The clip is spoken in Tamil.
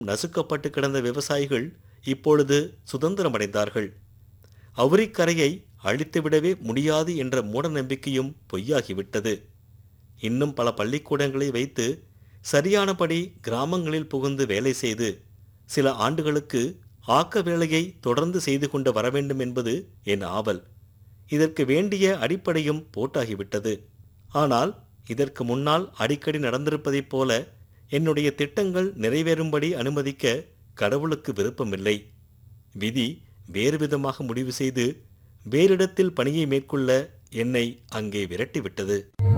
நசுக்கப்பட்டு கிடந்த விவசாயிகள் இப்பொழுது சுதந்திரமடைந்தார்கள் அவுரிக்கரையை அழித்துவிடவே முடியாது என்ற மூட நம்பிக்கையும் பொய்யாகிவிட்டது இன்னும் பல பள்ளிக்கூடங்களை வைத்து சரியானபடி கிராமங்களில் புகுந்து வேலை செய்து சில ஆண்டுகளுக்கு ஆக்க வேலையை தொடர்ந்து செய்து கொண்டு வர வேண்டும் என்பது என் ஆவல் இதற்கு வேண்டிய அடிப்படையும் போட்டாகிவிட்டது ஆனால் இதற்கு முன்னால் அடிக்கடி நடந்திருப்பதைப் போல என்னுடைய திட்டங்கள் நிறைவேறும்படி அனுமதிக்க கடவுளுக்கு விருப்பமில்லை விதி வேறு விதமாக முடிவு செய்து வேறிடத்தில் பணியை மேற்கொள்ள என்னை அங்கே விரட்டிவிட்டது